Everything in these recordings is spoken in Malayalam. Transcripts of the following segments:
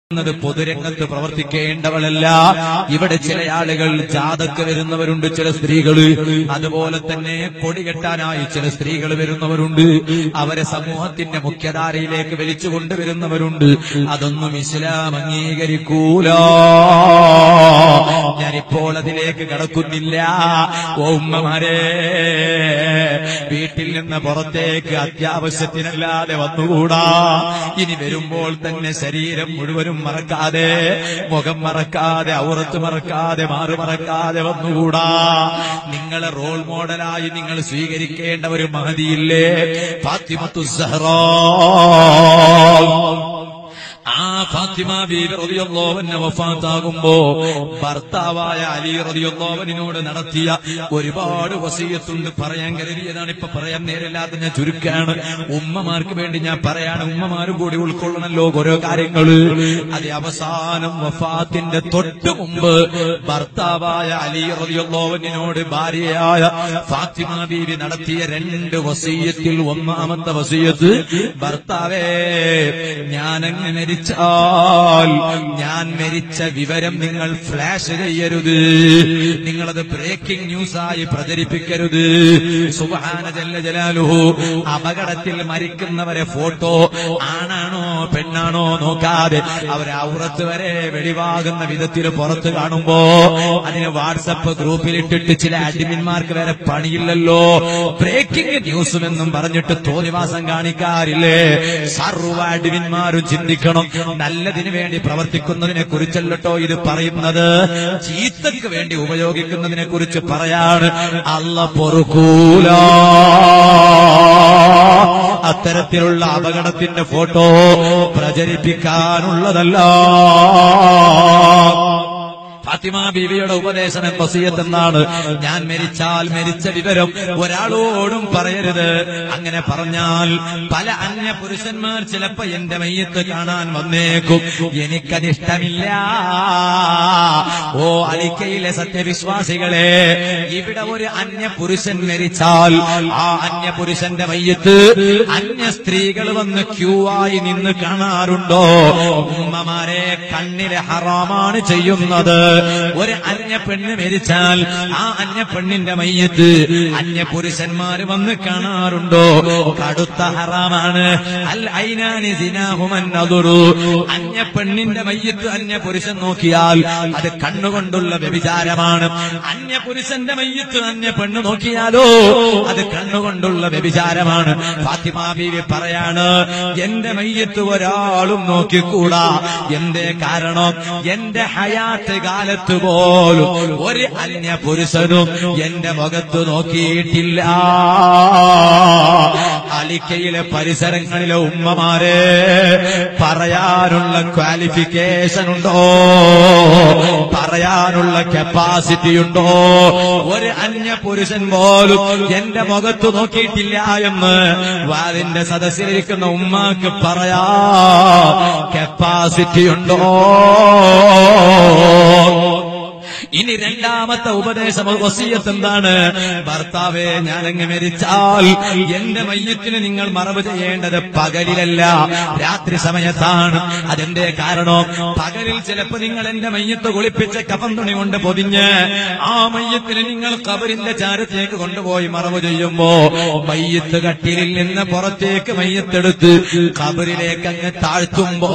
എന്നത് പൊതുരംഗത്ത് പ്രവർത്തിക്കേണ്ടവളല്ല ഇവിടെ ചില ആളുകൾ ജാതക്ക് വരുന്നവരുണ്ട് ചില സ്ത്രീകള് അതുപോലെ തന്നെ കൊടികെട്ടാനായി ചില സ്ത്രീകൾ വരുന്നവരുണ്ട് അവരെ സമൂഹത്തിന്റെ മുഖ്യധാരയിലേക്ക് വലിച്ചു കൊണ്ടുവരുന്നവരുണ്ട് അതൊന്നും ഇസ്ലാം അംഗീകരിക്കൂല ഞാനിപ്പോൾ അതിലേക്ക് കടക്കുന്നില്ല ഓ ഉമ്മമാരെ വീട്ടിൽ നിന്ന് പുറത്തേക്ക് അത്യാവശ്യത്തിനല്ലാതെ വന്നുകൂടാ ഇനി വരുമ്പോൾ തന്നെ ശരീരം മുഴുവനും മറക്കാതെ മുഖം മറക്കാതെ ഔറത്ത് മറക്കാതെ മാറു മറക്കാതെ വന്നുകൂടാ നിങ്ങളെ റോൾ മോഡലായി നിങ്ങൾ സ്വീകരിക്കേണ്ട ഒരു മഹതിയില്ലേ ഫാത്തിമത്തു സഹ്റാ ആ ഫാത്തിമ ബീബി റളിയല്ലാഹുവിനെ വഫാത്താകുമ്പോ ഭർത്താവായ അലി റളിയല്ലാഹുവിനോട് നടത്തിയ ഒരുപാട് വസീയത്തുണ്ട് പറയാൻ കരുതിയതാണ് ഇപ്പൊ പറയാൻ നേരല്ലാതെ ഞാൻ ചുരുക്കാണ് ഉമ്മമാർക്ക് വേണ്ടി ഞാൻ പറയാണ് ഉമ്മമാരും കൂടി ഉൾക്കൊള്ളണല്ലോ ഓരോ കാര്യങ്ങള് അത് അവസാനം വഫാത്തിന്റെ തൊട്ടു മുമ്പ് ഭർത്താവായ അലി റളിയല്ലാഹുവിനോട് ഭാര്യയായ ഫാത്തിമ ബീവി നടത്തിയ രണ്ട് വസീയത്തിൽ ഒന്നാമത്തെ വസീയത്ത് ഭർത്താവേ ഞാനങ്ങ് മരിച്ചാൽ ഞാൻ മരിച്ച വിവരം നിങ്ങൾ ഫ്ലാഷ് ചെയ്യരുത് നിങ്ങളത് ബ്രേക്കിംഗ് ന്യൂസായി പ്രചരിപ്പിക്കരുത് സുബാന ജല്ല ജലാലുഹു അപകടത്തിൽ മരിക്കുന്നവരെ ഫോട്ടോ ആണാണോ പെണ്ണാണോ നോക്കാതെ അവരെ ഔറത്ത് വരെ വെളിവാകുന്ന വിധത്തിൽ പുറത്ത് കാണുമ്പോ അതിന് വാട്സപ്പ് ഗ്രൂപ്പിലിട്ടിട്ട് ചില അഡ്മിന്മാർക്ക് വരെ പണിയില്ലല്ലോ ബ്രേക്കിംഗ് ന്യൂസും എന്നും പറഞ്ഞിട്ട് തോന്നിവാസം കാണിക്കാറില്ലേ സർവ്വ അഡ്മിന്മാരും ചിന്തിക്കണം നല്ലതിനു വേണ്ടി പ്രവർത്തിക്കുന്നതിനെ കുറിച്ചല്ലോ ഇത് പറയുന്നത് ചീത്തക്ക് വേണ്ടി ഉപയോഗിക്കുന്നതിനെ കുറിച്ച് പറയാണ് അല്ല പൊറുക്കൂല അത്തരത്തിലുള്ള അപകടത്തിന്റെ ഫോട്ടോ പ്രചരിപ്പിക്കാനുള്ളതല്ല ഫാത്തിമ ബീവിയുടെ ഉപദേശം വസീയത്ത് എന്നാണ് ഞാൻ മരിച്ചാൽ മരിച്ച വിവരം ഒരാളോടും പറയരുത് അങ്ങനെ പറഞ്ഞാൽ പല അന്യ പുരുഷന്മാർ ചിലപ്പോ എന്റെ മയ്യത്ത് കാണാൻ വന്നേക്കും എനിക്കതിഷ്ടമില്ല ഓ അലിക്കയിലെ സത്യവിശ്വാസികളെ ഇവിടെ ഒരു അന്യ പുരുഷൻ മരിച്ചാൽ ആ അന്യ പുരുഷന്റെ മയ്യത്ത് അന്യ സ്ത്രീകൾ വന്ന് ക്യൂ ആയി നിന്ന് കാണാറുണ്ടോ ഉമ്മമാരെ കണ്ണിലെ ഹറാമാണ് ചെയ്യുന്നത് ഒരു അന്യ പെണ്ണ് മരിച്ചാൽ ആ അന്യ പെണ്ണിന്റെ മയ്യത്ത് അന്യ പുരുഷന്മാര് വന്ന് കാണാറുണ്ടോ കടുത്ത ഹറാമാണ് അൽ ഐനാനി സിനാഹുമൻ അതൊരു അന്യ പെണ്ണിന്റെ മയ്യത്ത് അന്യ പുരുഷൻ നോക്കിയാൽ അത് കണ്ണുകൊണ്ടുള്ള വ്യഭിചാരമാണ് അന്യ പുരുഷന്റെ മയ്യത്ത് അന്യ പെണ്ണ് നോക്കിയാലോ അത് കണ്ണുകൊണ്ടുള്ള വ്യഭിചാരമാണ് ഫാത്തിമ ബീവി പറയാണ് എന്റെ മയ്യത്ത് ഒരാളും നോക്കിക്കൂടാ എന്തേ കാരണം എന്റെ ഹയാത്ത് കാലത്ത് പോലും ഒരു അന്യ പുരുഷനും എന്റെ മുഖത്ത് നോക്കിയിട്ടില്ല അലിക്കയിലെ പരിസരങ്ങളിലെ ഉമ്മമാരെ പറയാനുള്ള ക്വാളിഫിക്കേഷൻ ഉണ്ടോ പറയാനുള്ള കപ്പാസിറ്റി ഉണ്ടോ ഒരു അന്യ പുരുഷൻ പോലും എന്റെ മുഖത്ത് നോക്കിയിട്ടില്ല എന്ന് വാലിന്റെ സദസ്സിലിരിക്കുന്ന ഉമ്മാക്ക് പറയാ കപ്പാസിറ്റി ഉണ്ടോ ഇനി രണ്ടാമത്തെ ഉപദേശം വസീയത്ത് എന്താണ് ഭർത്താവെ ഞാനങ്ങ് മരിച്ചാൽ എന്റെ മയ്യത്തിന് നിങ്ങൾ മറവ് ചെയ്യേണ്ടത് പകലിലല്ല രാത്രി സമയത്താണ് അതെന്റെ കാരണം പകലിൽ ചിലപ്പോ നിങ്ങൾ എന്റെ മയ്യത്ത് കുളിപ്പിച്ച കഫം തുണി കൊണ്ട് പൊതിഞ്ഞ് ആ മയ്യത്തിന് നിങ്ങൾ കബറിന്റെ ചാരത്തേക്ക് കൊണ്ടുപോയി മറവ് ചെയ്യുമ്പോ മയ്യത്ത് കട്ടിലിൽ നിന്ന് പുറത്തേക്ക് മയ്യത്തെടുത്ത് കബറിലേക്ക് അങ്ങ് താഴ്ത്തുമ്പോ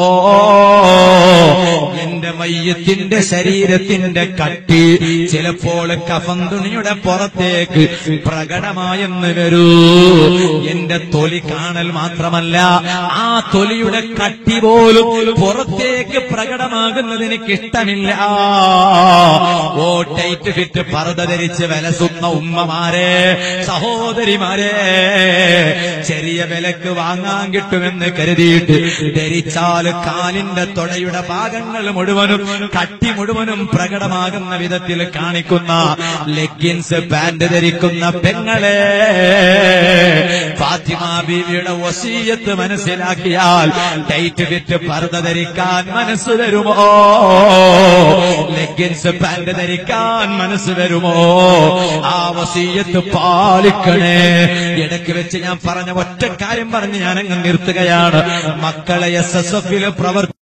എന്റെ മയ്യത്തിന്റെ ശരീരത്തിന്റെ കട്ടി ചിലപ്പോൾ കഫം തുണിയുടെ പുറത്തേക്ക് പ്രകടമായെന്ന് വരൂ എന്റെ തൊലി കാണൽ മാത്രമല്ല ആ തൊലിയുടെ കട്ടി പോലും പുറത്തേക്ക് പ്രകടമാകുന്നത് എനിക്ക് ഇഷ്ടമില്ല ഓ ടൈറ്റ് ഫിറ്റ് പർദ്ദ ധരിച്ച് വിലസുന്ന ഉമ്മമാരെ സഹോദരിമാരെ ചെറിയ വിലക്ക് വാങ്ങാൻ കിട്ടുമെന്ന് കരുതിയിട്ട് ധരിച്ചാൽ കാലിന്റെ തൊടയുടെ ഭാഗങ്ങൾ മുഴുവനും കട്ടി മുഴുവനും പ്രകടമാകുന്ന വിധത്തിൽ കാണിക്കുന്ന ലെഗിൻസ് പാന്റ് ധരിക്കുന്ന പെങ്ങളെ ഫാത്തിമ ബീവിയുടെ വസീയത്ത് മനസ്സിലാക്കിയാൽ ടൈറ്റ് ഫിറ്റ് പർദ്ദ ധരിക്കാൻ മനസ്സ് വരുമോ ലെഗിൻസ് പാന്റ് ധരിക്കാൻ മനസ്സ് വരുമോ ആ വസീയത്ത് പാലിക്കണേ ഇടയ്ക്ക് വെച്ച് ഞാൻ പറഞ്ഞ ഒറ്റ കാര്യം പറഞ്ഞ് ഞാൻ അങ്ങ് നിർത്തുകയാണ് മക്കളെ എസ് എസ് എഫിൽ പ്രവർത്തി